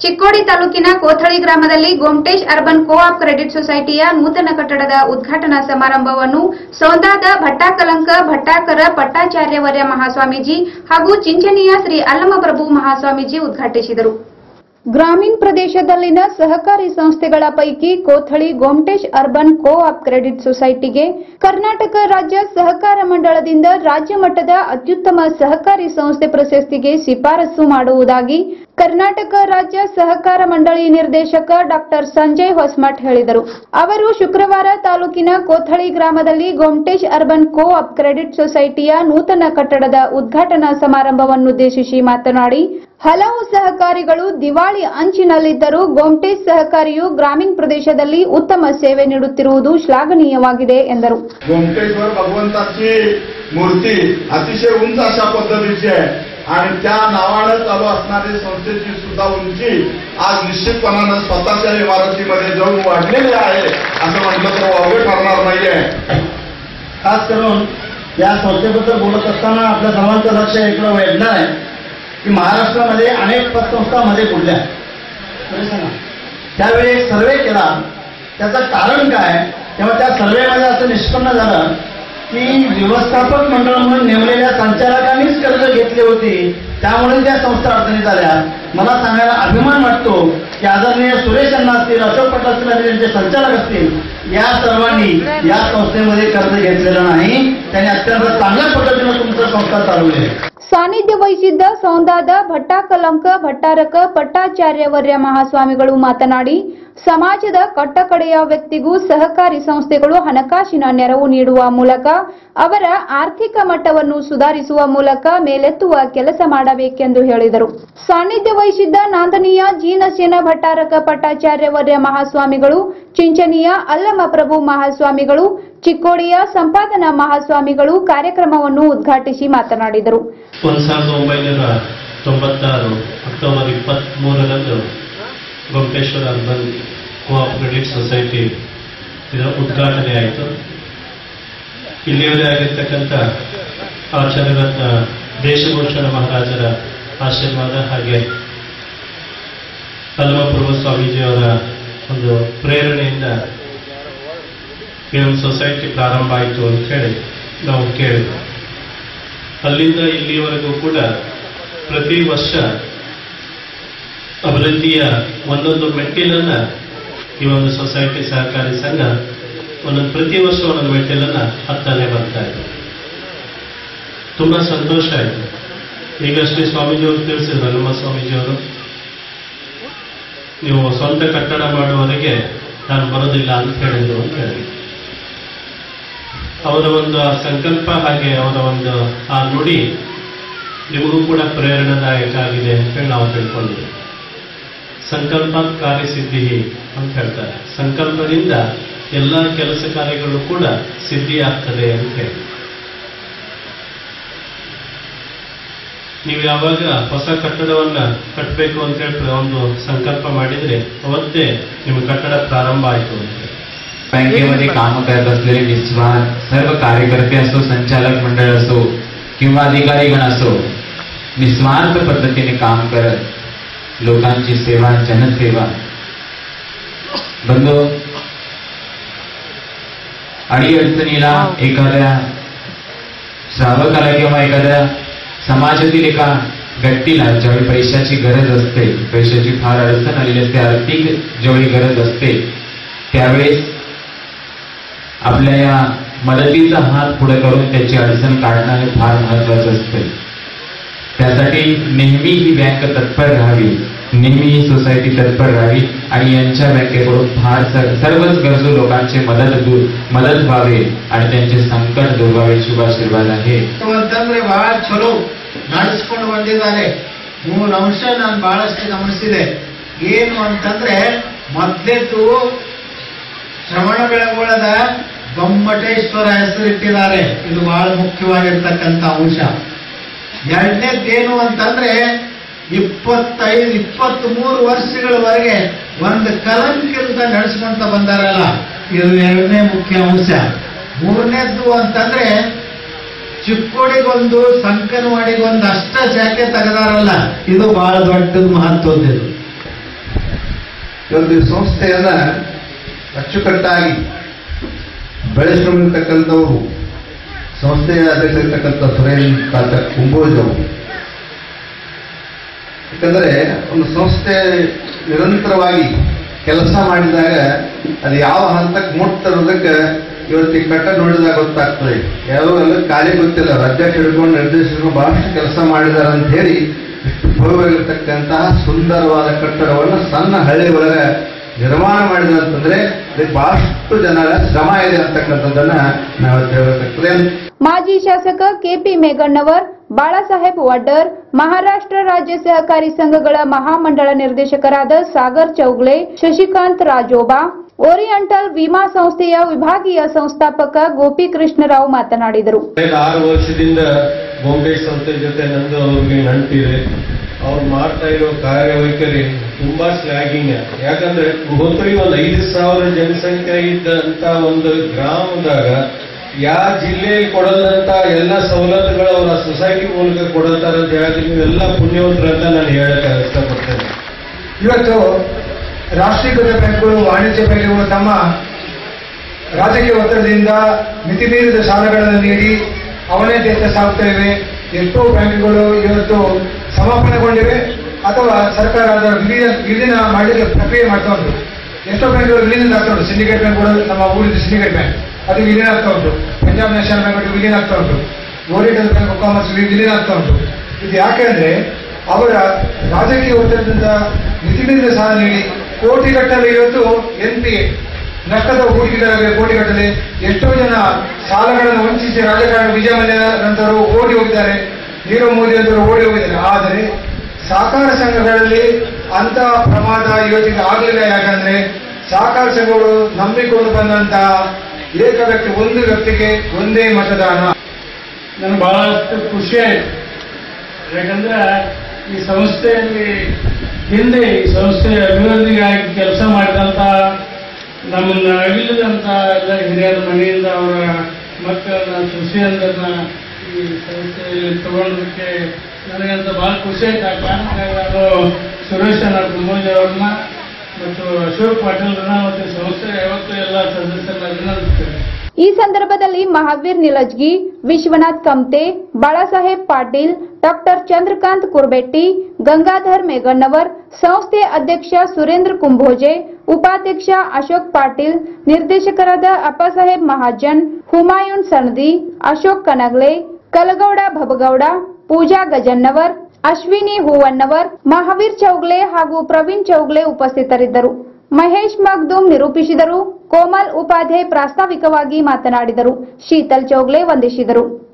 ಚಿಕ್ಕೋಡಿ ತಾಲೂಕಿನ ಕೋಥಳಿ ಗ್ರಾಮದಲ್ಲಿ Gomtesh urban co-op credit ಸೊಸೈಟಿಯ ನೂತನ ಕಟ್ಟಡದ ಉದ್ಘಾಟನಾ ಸಮಾರಂಭವನ್ನು ಸೌಂದಾದ ಭಟ್ಟಾಕಲಂಕ ಭಟ್ಟಾಕರ ಪಟ್ಟಾಚಾರ್ಯವರ್ಯ ಮಹಾಸ್ವಾಮೀಜಿ ಹಾಗೂ ಚಿಂಚಣಿಯ ಶ್ರೀ ಅಲ್ಲಮಪ್ರಭು ಮಹಾಸ್ವಾಮೀಜಿ ಉದ್ಘಾಟಿಸಿದರು ಗ್ರಾಮೀಣ ಪ್ರದೇಶದಲ್ಲಿನ ಸಹಕಾರಿ ಸಂಸ್ಥೆಗಳ ಪೈಕಿ Kothali Gomtesh urban co-op credit ಸೊಸೈಟಿಗೆ ಕರ್ನಾಟಕ ರಾಜ್ಯ ಸಹಕಾರ ಮಂಡಳದಿಂದ ರಾಜ್ಯ ಮಟ್ಟದ ಅತ್ಯುತ್ತಮ ಸಹಕಾರಿ ಸಂಸ್ಥೆ ಪ್ರಶಸ್ತಿಗೆ ಶಿಫಾರಸು ಮಾಡುವುದಾಗಿ ಕರ್ನಾಟಕ ರಾಜ್ಯ ಸಹಕಾರ ಮಂಡಳಿ ನಿರ್ದೇಶಕ ಡಾಕ್ಟರ್ ಸಂಜಯ್ ಹೊಸ್ಮಠ್ ಹೇಳಿದರು ಅವರು ಶುಕ್ರವಾರ ತಾಲೂಕಿನ ಕೋಥಳಿ ಗ್ರಾಮದಲ್ಲಿ ಗೊಮ್ಟೇಶ್ ಅರ್ಬನ್ ಕೋಆಪ್ ಕ್ರೆಡಿಟ್ ಸೊಸೈಟಿಯ ನೂತನ ಕಟ್ಟಡದ ಉದ್ಘಾಟನಾ ಸಮಾರಂಭವನ್ನುದ್ದೇಶಿಸಿ ಮಾತನಾಡಿ ಹಲವು ಸಹಕಾರಿಗಳು ದಿವಾಳಿ ಅಂಚಿನಲ್ಲಿದ್ದರೂ ಗೊಮ್ಟೇಶ್ ಸಹಕಾರಿಯು ಗ್ರಾಮೀಣ ಪ್ರದೇಶದಲ್ಲಿ ಉತ್ತಮ ಸೇವೆ ನೀಡುತ್ತಿರುವುದು ಶ್ಲಾಘನೀಯವಾಗಿದೆ ಎಂದರು गोमटेश्वर भगवंताची मूर्ती अतिशय उंच अशा पद्धतीची आहे आणि त्या नावानं चालू असणारी संस्थेची सुद्धा उंची आज निश्चितपणानं स्वतःच्या इमारतीमध्ये जाऊन वाढलेली आहे असं म्हटलं तर वावगे ठरणार नाहीये खास करून या संस्थेबद्दल बोलत असताना आपल्या सर्वांचं लक्ष इकडं वेधणार आहे की महाराष्ट्रामध्ये अनेक पतसंस्थांमध्ये बुडल्या खरं सांगा त्यावेळी एक सर्वे केला त्याचं कारण काय तेव्हा त्या सर्वेमध्ये असं निष्पन्न झालं की व्यवस्थापक मंडळ म्हणून नेमलेल्या संचालकांनीच कर्ज घेतली होती त्यामुळे त्या संस्था अडचणीत आल्या मला सांगायला अभिमान वाटतो की आदरणीय सुरेश अण्णा असतील अशोक पट असतील आणि त्यांचे संचालक असतील या सर्वांनी या संस्थेमध्ये कर्ज घेतलेलं नाही त्यांनी अत्यंत चांगल्या पद्धतीनं तुमचं संस्था चालवली आहे ಸಾನ್ನಿಧ್ಯ ವಹಿಸಿದ್ದ ಸೌಂದಾದ ಭಟ್ಟಾಕಲಂಕ ಭಟ್ಟಾರಕ ಪಟ್ಟಾಚಾರ್ಯವರ್ಯ ಮಹಾಸ್ವಾಮಿಗಳು ಮಾತನಾಡಿ ಸಮಾಜದ ಕಟ್ಟಕಡೆಯ ವ್ಯಕ್ತಿಗೂ ಸಹಕಾರಿ ಸಂಸ್ಥೆಗಳು ಹಣಕಾಸಿನ ನೆರವು ನೀಡುವ ಮೂಲಕ ಅವರ ಆರ್ಥಿಕ ಮಟ್ಟವನ್ನು ಸುಧಾರಿಸುವ ಮೂಲಕ ಮೇಲೆತ್ತುವ ಕೆಲಸ ಮಾಡಬೇಕೆಂದು ಹೇಳಿದರು ಸಾನ್ನಿಧ್ಯ ವಹಿಸಿದ್ದ ನಾಂದನೀಯ ಜೀನಸೇನ ಭಟ್ಟಾರಕ ಪಟ್ಟಾಚಾರ್ಯವರ್ಯ ಮಹಾಸ್ವಾಮಿಗಳು ಚಿಂಚನಿಯ ಅಲ್ಲಮ ಪ್ರಭು ಮಹಾಸ್ವಾಮಿಗಳು ಚಿಕ್ಕೋಡಿಯ ಸಂಪಾದನಾ ಮಹಾಸ್ವಾಮಿಗಳು ಕಾರ್ಯಕ್ರಮವನ್ನು ಉದ್ಘಾಟಿಸಿ ಮಾತನಾಡಿದರು ಒಂದು ಸಾವಿರದ ಒಂಬೈನೂರ ತೊಂಬತ್ತಾರು ಅಕ್ಟೋಬರ್ ಇಪ್ಪತ್ತ್ಮೂರರಂದು Gommateshwara urban co-op credit society ಇದರ ಉದ್ಘಾಟನೆ ಆಯಿತು ಇಲ್ಲಿಯವರೇ ಆಗಿರ್ತಕ್ಕಂಥ ಆಚಾರ್ಯರತ್ನ ದೇಶಭೂಷಣ ಮಹಾರಾಜರ ಆಶೀರ್ವಾದ ಹಾಗೆ ಹನುಮಪ್ರಭು ಸ್ವಾಮೀಜಿಯವರ ಒಂದು ಪ್ರೇರಣೆಯಿಂದ ಈ ಒಂದು ಸೊಸೈಟಿ ಪ್ರಾರಂಭ ಆಯಿತು ಅಂತ ಹೇಳಿ ನಾವು ಕೇಳಿದ್ವಿ ಅಲ್ಲಿಂದ ಇಲ್ಲಿಯವರೆಗೂ ಕೂಡ ಪ್ರತಿ ವರ್ಷ ಅಭಿವೃದ್ಧಿಯ ಒಂದೊಂದು ಮೆಟ್ಟಿಲನ್ನ ಈ ಒಂದು ಸೊಸೈಟಿ ಸಹಕಾರಿ ಸಂಘ ಒಂದೊಂದು ಪ್ರತಿ ವರ್ಷ ಒಂದೊಂದು ಮೆಟ್ಟಿಲನ್ನ ಹತ್ತನೇ ಬರ್ತಾ ಇದೆ ತುಂಬಾ ಸಂತೋಷ ಆಯಿತು ಈಗಷ್ಟೇ ಸ್ವಾಮೀಜಿಯವರು ತಿಳಿಸಿದ್ರು ಹನುಮ ಸ್ವಾಮೀಜಿಯವರು ನೀವು ಸ್ವಂತ ಕಟ್ಟಡ ಮಾಡುವವರೆಗೆ ನಾನು ಬರೋದಿಲ್ಲ ಅಂತ ಹೇಳಿದ್ರು ಅಂತ ಹೇಳಿ ಅವರ ಒಂದು ಆ ಸಂಕಲ್ಪ ಹಾಗೆ ಅವರ ಒಂದು ಆ ನುಡಿ ನಿಮಗೂ ಕೂಡ ಪ್ರೇರಣಾದಾಯಕ ಆಗಿದೆ ಅಂತ ಹೇಳಿ ನಾವು ತಿಳ್ಕೊಂಡಿದ್ದೀವಿ ಸಂಕಲ್ಪ ಕಾರ್ಯಸಿದ್ಧಿ ಅಂತ ಹೇಳ್ತಾರೆ ಸಂಕಲ್ಪದಿಂದ ಎಲ್ಲ ಕೆಲಸ ಕಾರ್ಯಗಳು ಕೂಡ ಸಿದ್ಧಿ ಆಗ್ತದೆ ಅಂತ ಹೇಳಿ ನೀವು ಯಾವಾಗ ಹೊಸ ಕಟ್ಟಡವನ್ನ ಕಟ್ಟಬೇಕು ಅಂತ ಹೇಳಿ ಒಂದು ಸಂಕಲ್ಪ ಮಾಡಿದ್ರೆ ಅವತ್ತೇ ನಿಮ್ಮ ಕಟ್ಟಡ ಪ್ರಾರಂಭ ಆಯಿತು ಅಂತ ಹೇಳಿ बँकेमध्ये काम करत असलेले निस्वार्थ सर्व कार्यकर्ते असो संचालक मंडळ असो किंवा अधिकारीगण असो निस्वार्थ पद्धतीने काम करत लोकांची सेवा जनसेवा बंधू अडीअडचणीला एखाद्या श्रावकाला किंवा एखाद्या समाजातील एका व्यक्तीला ज्यावेळी पैशाची गरज असते पैशाची फार अडचण आलेली असते आर्थिक ज्यावेळी गरज असते त्यावेळेस आपल्या या मदतीचा हात पुढे करून त्याची अडचण काढणं हे फार महत्वाचं असते त्यासाठी नेहमी ही बँक तत्पर राहावी नेहमी ही सोसायटी तत्पर राहावी आणि यांच्या बँकेकडून फार सर- सर्वच गरजू लोकांचे मदत दूर मदत व्हावे आणि त्यांचे संकट दूर व्हावे शुभाशीर्वाद आहे ಅಂತಂದ್ರೆ ಬಹಳ ಚಲೋ ನಡೆಸ್ಕೊಂಡು ಬಂದಿದ್ದಾರೆ ಮೂರು ಅಂಶ ನಾನು ಬಹಳಷ್ಟು ಗಮನಿಸಿದೆ ಏನು ಅಂತಂದ್ರೆ ಮೊದಲೇದು ಶ್ರವಣ ಬೆಳಗೊಳದ ಗೊಮ್ಮಟೇಶ್ವರ ಹೆಸರಿಟ್ಟಿದ್ದಾರೆ ಇದು ಬಹಳ ಮುಖ್ಯವಾಗಿರ್ತಕ್ಕಂಥ ಅಂಶ ಎರಡನೇದ್ದೇನು ಅಂತಂದ್ರೆ ಇಪ್ಪತ್ತೈದು ಇಪ್ಪತ್ತ್ ಮೂರು ವರ್ಷಗಳವರೆಗೆ ಒಂದು ಕಲಂಕಿಂದ ನಡೆಸ್ಕೊಂತ ಬಂದಾರಲ್ಲ ಇದು ಎರಡನೇ ಮುಖ್ಯ ಅಂಶ ಮೂರನೇದ್ದು ಅಂತಂದ್ರೆ ಚಿಕ್ಕೋಡಿಗೊಂದು ಸಂಕನವಾಡಿಗೊಂದು ಅಷ್ಟ ಶಾಖೆ ತೆಗೆದಾರಲ್ಲ ಇದು ಬಹಳ ದೊಡ್ಡದು ಮಹತ್ವದ್ದು ಇವತ್ತು ಈ ಸಂಸ್ಥೆಯನ್ನ ಅಚ್ಚುಕಟ್ಟಾಗಿ ಬೆಳೆಸಿಕೊಂಡಿರ್ತಕ್ಕಂಥವರು ಸಂಸ್ಥೆಯ ಅಧ್ಯಕ್ಷರಿರ್ತಕ್ಕಂಥ ಸುರೇಂದ್ರ ಕಾಂತ ಕುಂಬೋಜ್ ಅವರು ಯಾಕಂದ್ರೆ ಒಂದು ಸಂಸ್ಥೆ ನಿರಂತರವಾಗಿ ಕೆಲಸ ಮಾಡಿದಾಗ ಅದು ಯಾವ ಹಂತಕ್ಕೆ ಮುಟ್ಟರೋದಕ್ಕೆ ಇವತ್ತು ಈ ಕಟ್ಟ ನೋಡಿದಾಗ ಗೊತ್ತಾಗ್ತದೆ ಯಾರೋ ಎಲ್ಲ ಖಾಲಿ ಗೊತ್ತಿಲ್ಲ ಅವ್ರ ಅಧ್ಯಕ್ಷ ಹಿಡ್ಕೊಂಡು ನಿರ್ದೇಶಕರು ಬಹಳಷ್ಟು ಕೆಲಸ ಮಾಡಿದ್ದಾರೆ ಅಂತ ಹೇಳಿ ಇಷ್ಟು ಭವ್ಯವಾಗಿರ್ತಕ್ಕಂತಹ ಸುಂದರವಾದ ಕಟ್ಟಡವನ್ನು ಸಣ್ಣ ಹಳ್ಳಿ ಒಳಗೆ ನಿರ್ಮಾಣ ಮಾಡಿದ್ರು ಅಂತಂದ್ರೆ ಇದಕ್ಕೆ ಬಹಳಷ್ಟು ಜನರ ಶ್ರಮ ಇದೆ ಅಂತಕ್ಕಂಥದ್ದನ್ನ ನಾವು ಹೇಳಬೇಕಾಗ್ತದೆ ಮಾಜಿ ಶಾಸಕ ಕೆಪಿ ಮೇಘಣ್ಣವರ್ ಬಾಳಾಸಾಹೇಬ್ ವಡ್ಡರ್ ಮಹಾರಾಷ್ಟ್ರ ರಾಜ್ಯ ಸಹಕಾರಿ ಸಂಘಗಳ ಮಹಾಮಂಡಳ ನಿರ್ದೇಶಕರಾದ ಸಾಗರ್ ಚೌಗ್ಲೆ ಶಶಿಕಾಂತ್ ರಾಜೋಬಾ ಓರಿಯಂಟಲ್ ವಿಮಾ ಸಂಸ್ಥೆಯ ವಿಭಾಗೀಯ ಸಂಸ್ಥಾಪಕ ಗೋಪಿಕೃಷ್ಣರಾವ್ ಮಾತನಾಡಿದರು ಕಳೆದ ಆರು ವರ್ಷದಿಂದ ಬಾಂಬೆ ಸಂಸ್ಥೆ ಜೊತೆ ನಂದು ಅವ್ರಿಗೆ ನಂಟಿದೆ ಅವ್ರು ಮಾಡ್ತಾ ಇರೋ ಕಾರ್ಯವೈಖರಿ ತುಂಬಾ ಸ್ಲ್ಯಾಗಿಂಗ್ ಯಾಕಂದ್ರೆ ಹೋತ್ರಿ ಒಂದು ಐದು ಸಾವಿರ ಜನಸಂಖ್ಯೆ ಇದ್ದಂತ ಒಂದು ಗ್ರಾಮದಾಗ ಯಾವ ಜಿಲ್ಲೆಯಲ್ಲಿ ಕೊಡದಂತ ಎಲ್ಲ ಸವಲತ್ತುಗಳು ಅವರ ಸೊಸೈಟಿ ಮೂಲಕ ಕೊಡತಾರ ಅಂತ ಹೇಳಿದ್ರೆ ನೀವೆಲ್ಲ ಪುಣ್ಯವಂತರಂತ ನಾನು ಹೇಳಕ್ ಇಷ್ಟಪಡ್ತೇನೆ ಇವತ್ತು ರಾಷ್ಟ್ರೀಕೃತ ಬ್ಯಾಂಕ್ಗಳು ವಾಣಿಜ್ಯ ಬ್ಯಾಂಕ್ಗಳು ತಮ್ಮ ರಾಜಕೀಯ ಒತ್ತಡದಿಂದ ಮಿತಿ ಮೀರಿದ ಸಾಲಗಳನ್ನು ನೀಡಿ ಅವನತಿಯತ್ತ ಸಾಗುತ್ತಾ ಇವೆ ಎಷ್ಟೋ ಬ್ಯಾಂಕ್ಗಳು ಇವತ್ತು ಸಮಾಪನೆಗೊಂಡಿವೆ ಅಥವಾ ಸರ್ಕಾರ ಅದರ ವಿಲೀನ ವಿಲೀನ ಮಾಡಲಿಕ್ಕೆ ಪ್ರಕ್ರಿಯೆ ಮಾಡ್ತಾ ಉಂಟು ಎಷ್ಟೋ ಬ್ಯಾಂಕ್ಗಳು ವಿಲೀನ ಆಗ್ತಾ ಉಂಟು ಸಿಂಡಿಕೇಟ್ ಬ್ಯಾಂಕ್ ಕೂಡ ನಮ್ಮ ಊರಿನ ಸಿಂಡಿಕೇಟ್ ಬ್ಯಾಂಕ್ ಅದು ವಿಲೀನ ಆಗ್ತಾ ಉಂಟು ಪಂಜಾಬ್ ನ್ಯಾಷನಲ್ ಬ್ಯಾಂಕ್ ಅದು ವಿಲೀನ ಆಗ್ತಾ ಉಂಟು ಓರಿಯಂಟಲ್ ಬ್ಯಾಂಕ್ ಆಫ್ ಕಾಮರ್ಸ್ ವಿಲೀನ ಆಗ್ತಾ ಉಂಟು ಇದು ಯಾಕೆಂದ್ರೆ ಅವರ ರಾಜಕೀಯ ಒತ್ತಡದಿಂದ ಮಿತಿಮೀರಿದ ಸಾಲ ನೀಡಿ ಕೋಟಿಗಟ್ಟಲೆ ಇವತ್ತು ಎನ್ ಪಿ ಎ ನಷ್ಟದ ಹೂಡಿಕೆದಾರರಿಗೆ ಕೋಟಿಗಟ್ಟಲೆ ಎಷ್ಟೋ ಜನ ಸಾಲಗಳನ್ನು ವಂಚಿಸಿ ರಾಜಕಾರಣ ವಿಜಯ ಮಲ್ಯ ನಂತರರು ಓಡಿ ಹೋಗಿದ್ದಾರೆ ನೀರವ್ ಮೋದಿ ಅಂತವರು ಓಡಿ ಹೋಗಿದ್ದಾರೆ ಆದರೆ ಸಹಕಾರ ಸಂಘಗಳಲ್ಲಿ ಅಂತ ಪ್ರಮಾದ ಇವತ್ತಿಗೆ ಆಗಲಿಲ್ಲ ಯಾಕಂದ್ರೆ ಸಹಕಾರ ಸಂಘಗಳು ನಂಬಿಕೊಂಡು ಬಂದಂತಹ ಏಕ ವ್ಯಕ್ತಿ ಒಂದು ವ್ಯಕ್ತಿಗೆ ಒಂದೇ ಮತದಾನ ನನಗೆ ಬಹಳಷ್ಟು ಖುಷಿ ಆಯಿತು ಯಾಕಂದ್ರೆ ಈ ಸಂಸ್ಥೆಯಲ್ಲಿ ಹಿಂದೆ ಈ ಸಂಸ್ಥೆಯ ಅಭಿವೃದ್ಧಿಗಾಗಿ ಕೆಲಸ ಮಾಡಿದಂಥ ನಮ್ಮನ್ನ ಅಗಲಿದಂಥ ಎಲ್ಲ ಹಿರಿಯರ ಮನೆಯಿಂದ ಅವರ ಮಕ್ಕಳನ್ನ ಸೊಸೆಯಂದನ್ನ ಈ ಸಂಸ್ಥೆಯಲ್ಲಿ ತಗೊಂಡದಕ್ಕೆ ನನಗಂತ ಬಹಳ ಖುಷಿ ಆಯ್ತು ಆ ಕಾರಣಕ್ಕಾಗಿ ನಾನು ಸುರೇಶ್ ಅಣ್ಣ ಕುಂಬೋಜ್ ಅವ್ರನ್ನ ಮತ್ತು ಅಶೋಕ್ ಪಾಟೀಲ್ರನ್ನ ಮತ್ತು ಸಂಸ್ಥೆಯ ಯಾವತ್ತೂ ಎಲ್ಲ ಸದಸ್ಯರನ್ನ ಅಭಿನಂದಿಸ್ತೇನೆ ಈ ಸಂದರ್ಭದಲ್ಲಿ ಮಹಾವೀರ್ ನಿಲಜ್ಗಿ ವಿಶ್ವನಾಥ್ ಕಮ್ತೆ ಬಾಳಾಸಾಹೇಬ್ ಪಾಟೀಲ್ ಡಾಕ್ಟರ್ ಚಂದ್ರಕಾಂತ್ ಕುರ್ಬೆಟ್ಟಿ ಗಂಗಾಧರ್ ಮೇಘಣ್ಣವರ್ ಸಂಸ್ಥೆ ಅಧ್ಯಕ್ಷ ಸುರೇಂದ್ರ ಕುಂಭೋಜೆ ಉಪಾಧ್ಯಕ್ಷ ಅಶೋಕ್ ಪಾಟೀಲ್ ನಿರ್ದೇಶಕರಾದ ಅಪ್ಪಸಾಹೇಬ್ ಮಹಾಜನ್ ಹುಮಾಯೂನ್ ಸಣದಿ ಅಶೋಕ್ ಕನಗ್ಲೆ ಕಲಗೌಡ ಭಬಗೌಡ ಪೂಜಾ ಗಜನ್ನವರ್ ಅಶ್ವಿನಿ ಹೂವಣ್ಣವರ್ ಮಹಾವೀರ್ ಚೌಗ್ಲೆ ಹಾಗೂ ಪ್ರವೀಣ್ ಚೌಗ್ಲೆ ಉಪಸ್ಥಿತರಿದ್ದರು ಮಹೇಶ್ ಮಗ್ದೂಮ್ ನಿರೂಪಿಸಿದರು ಕೋಮಲ್ ಉಪಾಧ್ಯಾಯ್ ಪ್ರಾಸ್ತಾವಿಕವಾಗಿ ಮಾತನಾಡಿದರು ಶೀತಲ್ ಚೌಗ್ಲೆ ವಂದಿಸಿದರು